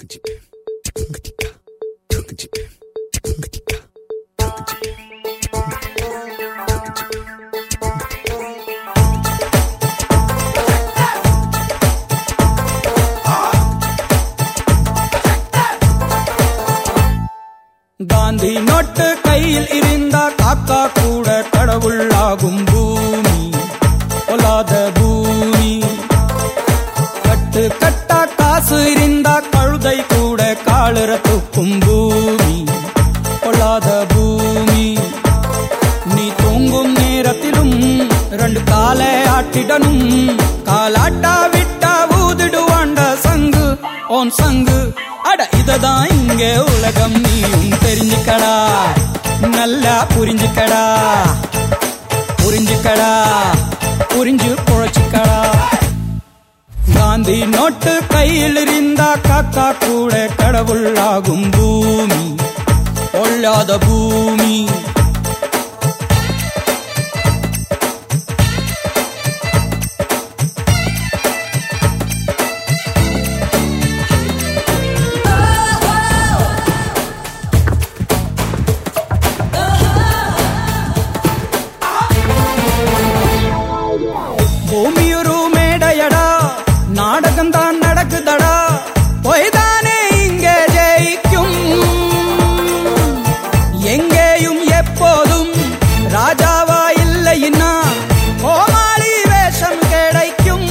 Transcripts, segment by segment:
Gandhi note கையில் இருந்தா காக்கா கூட கடவுளாகும் பூமி பொல்லாத பூமி கட்டு கட்டா காசு இருந்தா கழுதை கூட காலுற தூக்கும் பூமி பொல்லாத பூமி நீ தூங்கும் நேரத்திலும் ரெண்டு காலை ஆட்டிடணும் காலாட்டா விட்டா ஊதிடுவாண்ட சங்கு ஓன் சங்கு அட இததான் இங்க உலகம் நீயும் தெரிஞ்சுக்கடா நல்லா புரிஞ்சுக்கடா புரிஞ்சுக்கடா புரிஞ்சு பொழைச்சுக்கடா காந்தி நோட்டு கையில் இருந்தா காக்கா கூட கடவுளாகும் பூமி பொல்லாத பூமி பூமியொரு மேடையடா நாடகம் தான் நடக்குதடா பொய்தானே இங்கே ஜெயிக்கும் எங்கேயும் எப்போதும் ராஜாவா இல்லைன்னா கோமாளி வேஷம் கிடைக்கும்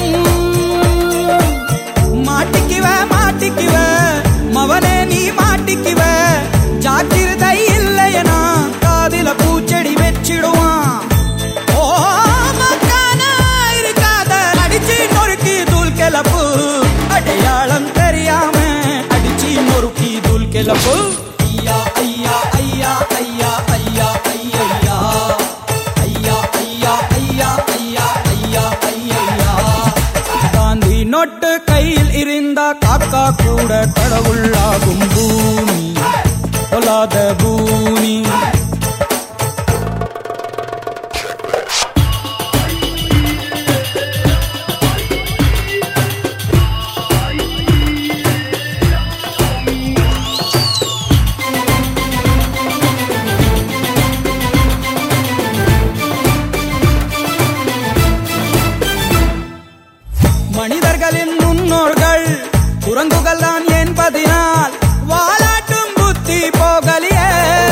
மாட்டிக்குவ மாட்டிக்குவ மவனே நீ மாட்டிக்குவ ஜாக்கிரதை இல்லையனா காதில பூச்செடி வச்சிடுவான் ஓ மக்கானா இருக்காத அடிச்சு நொறுக்கி தூள் கிளப்பு அடையாளம் தெரியாம அடிச்சு நொறுக்கி தூள் கிளப்பு ஐயா ஐயா ஐயா ஐயா ஐயா ஐயா ஐயா ஐயா ஐயா ஐயா ஐயா ஐயா காந்தி நோட்டு கையில் இருந்தா காக்கா கூட கடவுளாகும் பூமி பொல்லாத பூமி மனிதர்களின் முன்னோர்கள் குரங்குகள் தான் என்பதினால் வாலாட்டும் புத்தி போகலியே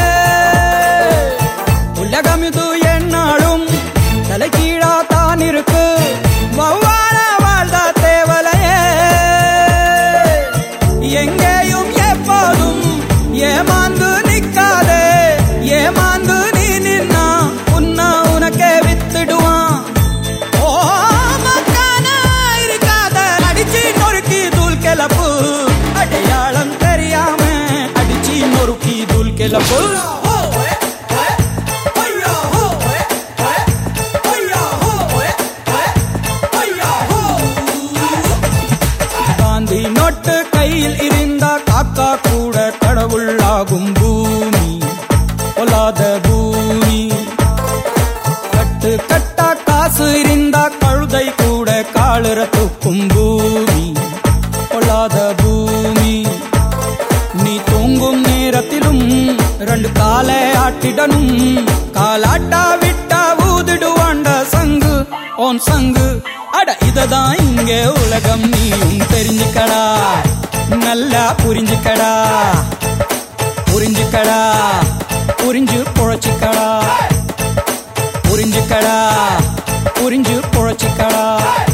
உலகம் இது என்னாலும் தலைகீழா தான் இருக்கு வௌவால வாழ்ந்த தேவலையே எங்கேயும் எப்போதும் ஏமாந்து நிக்காதே ஏமாந்து நீ நின்னா உன்ன உனக்கே வித்துடுவான் ஓ மக்கானா இருக்காத அடிச்சு நொறுக்கி தூள் கிளப்பு அடையாளம் தெரியாம அடிச்சு நொறுக்கி தூள் கிளப்பு காந்தி நோட்டு கையில் இருந்தா காக்கா கூட கடவுளாகும் பூமி பொல்லாத பூமி கட்டு கட்டா காசு இருந்தா கழுதை கூட காலுற தூக்கும் பூமி பொல்லாத பூமி நீ தூங்கும் நேரத்திலும் ரெண்டு காலை ஆட்டிடணும் காலாட்டா விட்டா ஊதிடுவாண்ட சங்கு ஓன் சங்கு அட இததான் இங்க உலகம் நீயும் தெரிஞ்சுக்கடா நல்லா புரிஞ்சுக்கடா புரிஞ்சுக்கடா புரிஞ்சு பொழைச்சுக்கடா புரிஞ்சுக்கடா புரிஞ்சு பொழைச்சுக்கடா